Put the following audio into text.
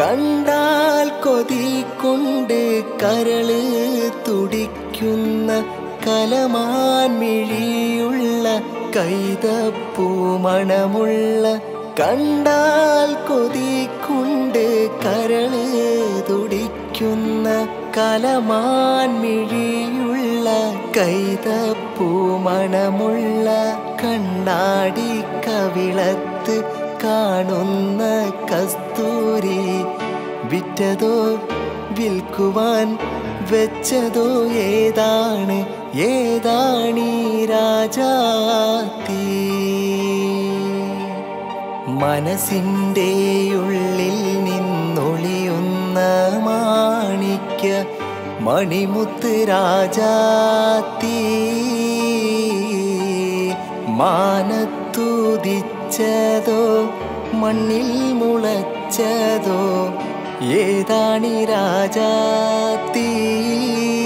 കണ്ടാൽ കൊതി കൊണ്ട് കരള് തുടിക്കുന്ന കലമാൻ മിഴിയുള്ള കൈതപ്പൂ മണമുള്ള കണ്ടാൽ കൊതി കൊണ്ട് കരള് തുടിക്കുന്ന കലമാൻ മിഴിയുള്ള കൈതപ്പൂ മണമുള്ള കണ്ണാടി കവിളത്ത് കാണുന്ന കസ്തൂരി വിറ്റതോ വിൽക്കുവാൻ വെച്ചതോ ഏതാണ് ഏതാണീ രാജാത്തീ മനസ്സിൻ്റെ ഉള്ളിൽ നിന്നൊളിയുന്ന മാണിക്യ മണിമുത്ത് രാജാത്തീ മാനത്തുദിച്ചതോ മണ്ണിൽ മുളച്ചതോ ഏതാണി രാജാത്തീ